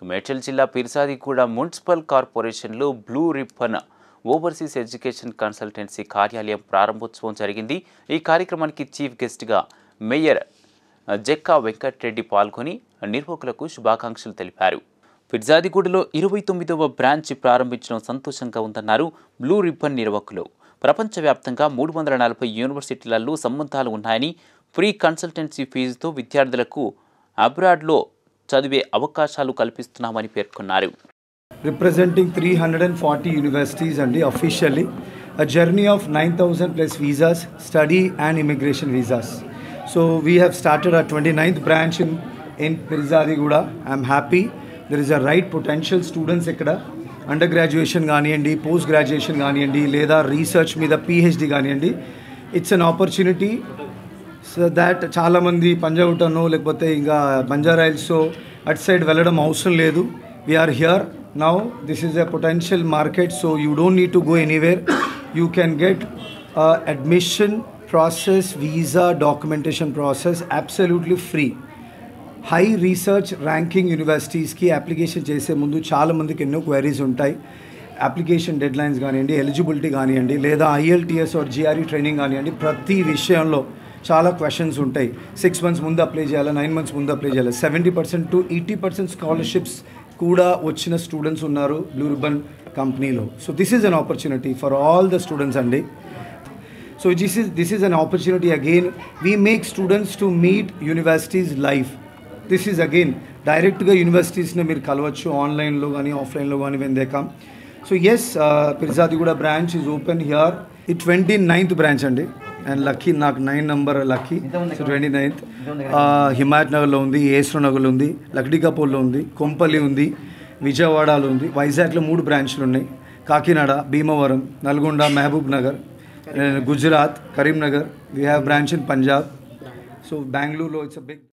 మేడ్చల్ జిల్లా పిర్సాదిగూడ మున్సిపల్ కార్పొరేషన్లో blue ribbon overseas education consultancy కార్యాలయం ప్రారంభోత్సవం జరిగింది ఈ కార్యక్రమానికి చీఫ్ గెస్ట్గా మేయర్ జక్కా వెంకట్రెడ్డి పాల్గొని నిర్వాహకులకు శుభాకాంక్షలు తెలిపారు ఫిర్జాదిగూడలో ఇరవై తొమ్మిదవ బ్రాంచ్ ప్రారంభించడం సంతోషంగా ఉందన్నారు బ్లూ రిబ్బన్ నిర్వాహకులు ప్రపంచవ్యాప్తంగా మూడు వందల నలభై యూనివర్సిటీలలో సంబంధాలు ఉన్నాయని ఫ్రీ కన్సల్టెన్సీ ఫీజుతో విద్యార్థులకు అబ్రాడ్లో చదివే అవకాశాలు కల్పిస్తున్నామని పేర్కొన్నారు representing 340 universities and officially a journey of 9000 plus visas study and immigration visas so we have started our 29th branch in in Pirzadiguda i'm happy there is a right potential students ఇక్కడ under graduation కానివ్వండి post graduation కానివ్వండి లేదా research మీద PhD కానివ్వండి it's an opportunity so that చాలామంది పంజాగుట్టనో లేకపోతే ఇంకా బంజారాయిల్స్ అటు సైడ్ వెళ్ళడం అవసరం లేదు we are here now this is a potential market so you don't need to go anywhere you can get admission process visa documentation process absolutely free high research ranking యూనివర్సిటీస్కి application చేసే ముందు చాలామందికి ఎన్నో క్వైరీస్ ఉంటాయి application deadlines కానివ్వండి eligibility కానివ్వండి లేదా IELTS are GRE training కానివ్వండి ప్రతి విషయంలో చాలా క్వశ్చన్స్ ఉంటాయి సిక్స్ మంత్స్ ముందు అప్లై చేయాలి నైన్ మంత్స్ ముందు అప్లై చేయాలి seventy percent to eighty percent scholarships కూడా వచ్చిన స్టూడెంట్స్ ఉన్నారు బ్లూ రిబన్ కంపెనీలో so this is an opportunity for all the students అండి so this is this is an opportunity again we make students to meet universities live this is again డైరెక్ట్గా యూనివర్సిటీస్ని మీరు కలవచ్చు ఆన్లైన్లో కానీ ఆఫ్లైన్లో కానీ when they come so yes Peerzadiguda branch is open here ఈ ట్వంటీ నైన్త్ బ్రాంచ్ అండి అండ్ లక్కీ నాకు nine number lucky so twenty ninth హిమాయత్ నగర్లో ఉంది ఏస్రో నగర్లో ఉంది లక్డికాపూర్లో ఉంది కొంపల్లి ఉంది విజయవాడలో ఉంది వైజాగ్లో మూడు బ్రాంచ్లు ఉన్నాయి Kakinada Bhimavaram Nalgonda Mahabubnagar Gujarat Karimnagar we have branch in Punjab so బెంగళూరులో ఇట్స్ అ బిగ్